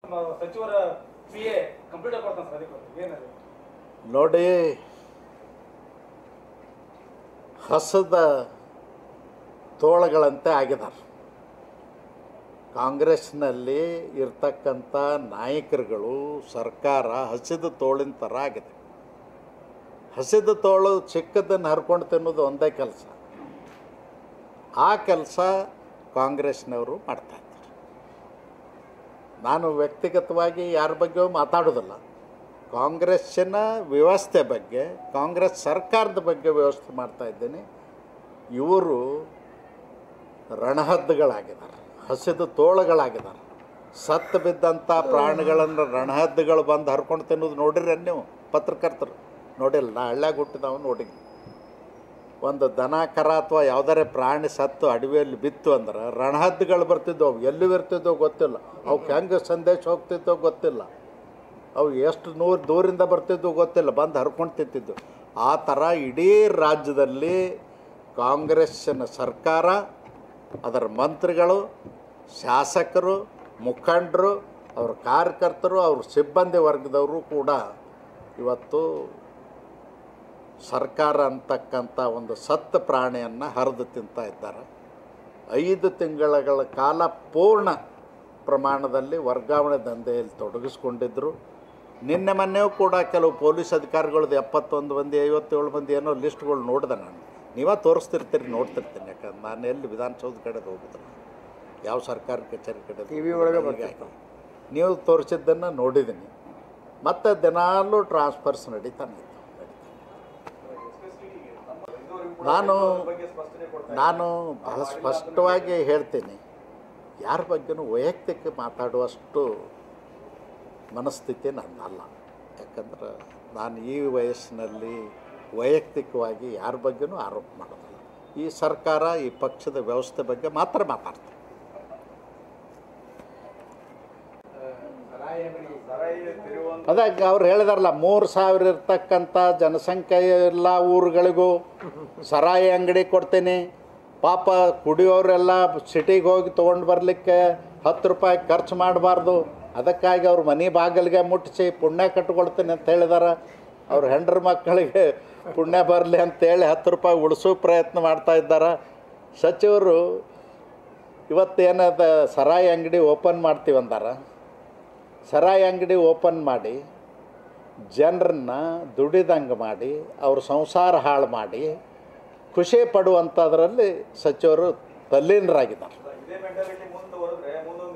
ನಮ್ಮ ಸಚಿವರ P A computer ಕೊಡ್ತಾನೆ ಸರ್ ಅದಕ್ಕೆ ಏನದು ನೋಡಿ ಹಸದ ತೋಳಗಳಂತೆ ಆಗಿದ್ದಾರೆ ಕಾಂಗ್ರೆಸ್ನಲ್ಲಿ ಇರ್ತಕ್ಕಂಥ ನಾಯಕರುಗಳು ಸರ್ಕಾರ ಹಸಿದ ತೋಳಿನ ಥರ ಆಗಿದೆ ಹಸಿದ ತೋಳು ಚಿಕ್ಕದನ್ನು ಹರ್ಕೊಂಡು ತಿನ್ನೋದು ಒಂದೇ ಕೆಲಸ ಆ ಕೆಲಸ ಕಾಂಗ್ರೆಸ್ನವರು ಮಾಡ್ತಾ ಇದ್ದಾರೆ ನಾನು ವ್ಯಕ್ತಿಗತವಾಗಿ ಯಾರ ಬಗ್ಗೆಯೂ ಮಾತಾಡೋದಿಲ್ಲ ಕಾಂಗ್ರೆಸ್ಸಿನ ವ್ಯವಸ್ಥೆ ಬಗ್ಗೆ ಕಾಂಗ್ರೆಸ್ ಸರ್ಕಾರದ ಬಗ್ಗೆ ವ್ಯವಸ್ಥೆ ಮಾಡ್ತಾ ಇದ್ದೀನಿ ಇವರು ರಣಹದ್ದುಗಳಾಗಿದ್ದಾರೆ ಹಸಿದು ತೋಳುಗಳಾಗಿದ್ದಾರೆ ಸತ್ತು ಬಿದ್ದಂಥ ಪ್ರಾಣಿಗಳನ್ನು ರಣಹದ್ದುಗಳು ಬಂದು ಹರ್ಕೊಂಡು ತಿನ್ನೋದು ನೋಡಿರಿ ನೀವು ಪತ್ರಕರ್ತರು ನೋಡಿಲ್ಲ ನಾ ಹಳ್ಳ್ಯಾಗ ಹುಟ್ಟಿದವ ನೋಡಿ ಒಂದು ದನ ಕರ ಅಥವಾ ಯಾವುದಾರೆ ಪ್ರಾಣಿ ಸತ್ತು ಅಡವಿಯಲ್ಲಿ ಬಿತ್ತು ಅಂದ್ರೆ ರಣಹದ್ದುಗಳು ಬರ್ತಿದ್ದವು ಅವು ಎಲ್ಲಿ ಬರ್ತಿದ್ದೋ ಗೊತ್ತಿಲ್ಲ ಅವಕ್ಕೆ ಹೆಂಗೆ ಸಂದೇಶ ಹೋಗ್ತಿದ್ದೋ ಗೊತ್ತಿಲ್ಲ ಅವು ಎಷ್ಟು ನೂರು ದೂರಿಂದ ಬರ್ತಿದ್ದವು ಗೊತ್ತಿಲ್ಲ ಬಂದು ಹರ್ಕೊಂಡು ತಿಂತಿದ್ದು ಆ ಥರ ಇಡೀ ರಾಜ್ಯದಲ್ಲಿ ಕಾಂಗ್ರೆಸ್ಸಿನ ಸರ್ಕಾರ ಅದರ ಮಂತ್ರಿಗಳು ಶಾಸಕರು ಮುಖಂಡರು ಅವ್ರ ಕಾರ್ಯಕರ್ತರು ಅವ್ರ ಸಿಬ್ಬಂದಿ ವರ್ಗದವರು ಕೂಡ ಇವತ್ತು ಸರ್ಕಾರ ಅಂತಕ್ಕಂಥ ಒಂದು ಸತ್ತ ಪ್ರಾಣಿಯನ್ನು ಹರಿದು ತಿಂತಾ ಇದ್ದಾರೆ ಐದು ತಿಂಗಳ ಕಾಲ ಪೂರ್ಣ ಪ್ರಮಾಣದಲ್ಲಿ ವರ್ಗಾವಣೆ ದಂಧೆಯಲ್ಲಿ ತೊಡಗಿಸ್ಕೊಂಡಿದ್ದರು ನಿನ್ನೆ ಮೊನ್ನೆಯೂ ಕೂಡ ಕೆಲವು ಪೊಲೀಸ್ ಅಧಿಕಾರಿಗಳದ್ದು ಎಪ್ಪತ್ತೊಂದು ಮಂದಿ ಐವತ್ತೇಳು ಮಂದಿ ಏನೋ ಲಿಸ್ಟ್ಗಳು ನೋಡಿದೆ ನಾನು ನೀವೇ ತೋರಿಸ್ತಿರ್ತೀರಿ ನೋಡ್ತಿರ್ತೀನಿ ಯಾಕಂದ್ರೆ ನಾನು ಎಲ್ಲಿ ವಿಧಾನಸೌಧ ಕಡೆದು ಹೋಗಿದ್ರೆ ಯಾವ ಸರ್ಕಾರಿ ಕಚೇರಿ ಕಡೆ TV ಒಳಗೆ ಹೀಗಾಗಿ ನೀವು ತೋರಿಸಿದ್ದನ್ನು ನೋಡಿದ್ದೀನಿ ಮತ್ತು ದಿನಾಲೂ ಟ್ರಾನ್ಸ್ಫರ್ಸ್ ನಡೀತಾನೆ ಇತ್ತು ನಾನು ನಾನು ಬಹಳ ಸ್ಪಷ್ಟವಾಗಿ ಹೇಳ್ತೀನಿ ಯಾರ ಬಗ್ಗೆನೂ ವೈಯಕ್ತಿಕ ಮಾತಾಡುವಷ್ಟು ಮನಸ್ಥಿತಿ ನನ್ನಲ್ಲ ಯಾಕಂದ್ರೆ ನಾನು ಈ ವಯಸ್ಸಿನಲ್ಲಿ ವೈಯಕ್ತಿಕವಾಗಿ ಯಾರ ಬಗ್ಗೆನೂ ಆರೋಪ ಮಾಡೋದಿಲ್ಲ ಈ ಸರ್ಕಾರ ಈ ಪಕ್ಷದ ವ್ಯವಸ್ಥೆ ಬಗ್ಗೆ ಮಾತ್ರ ಮಾತಾಡ್ತೀನಿ ಅದಾಗ ಅವ್ರು ಹೇಳಿದಾರಲ್ಲ ಮೂರು ಸಾವಿರ ಇರ್ತಕ್ಕಂಥ ಜನಸಂಖ್ಯೆ ಎಲ್ಲ ಊರುಗಳಿಗೂ ಸರಾಯಿ ಅಂಗಡಿ ಕೊಡ್ತೀನಿ ಪಾಪ ಕುಡಿಯೋರೆಲ್ಲ ಸಿಟಿಗೆ ಹೋಗಿ ತೊಗೊಂಡು ಬರಲಿಕ್ಕೆ ಹತ್ತು ರೂಪಾಯಿ ಖರ್ಚು ಮಾಡಬಾರ್ದು ಅದಕ್ಕಾಗಿ ಅವ್ರ ಮನೆ ಬಾಗಿಲಿಗೆ ಮುಟ್ಟಿಸಿ ಪುಣ್ಯ ಕಟ್ಕೊಳ್ತೀನಿ ಅಂತ ಹೇಳಿದಾರೆ ಅವ್ರ ಹೆಂಡ್ರ ಮಕ್ಕಳಿಗೆ ಪುಣ್ಯ ಬರಲಿ ಅಂತೇಳಿ ಹತ್ತು ರೂಪಾಯಿ ಉಳಿಸೋ ಪ್ರಯತ್ನ ಮಾಡ್ತಾ ಇದ್ದಾರೆ ಸಚಿವರು ಇವತ್ತೇನದ ಸರಾಯಿ ಅಂಗಡಿ ಓಪನ್ ಮಾಡ್ತೀವಿ ಅಂದಾರ ಸರಾಯಿ ಅಂಗಡಿ ಓಪನ್ ಮಾಡಿ ಜನರನ್ನ ದುಡಿದಂಗೆ ಮಾಡಿ ಅವ್ರ ಸಂಸಾರ ಹಾಳು ಮಾಡಿ ಖುಷಿ ಪಡುವಂಥದ್ರಲ್ಲಿ ಸಚಿವರು ತಲ್ಲೀನರಾಗಿದ್ದಾರೆ ಇದೇ ಮೆಂಟಾಲಿಟಿ ಮುಂದೆ ಹೋದ್ರೆ ಮುಂದೊಂದು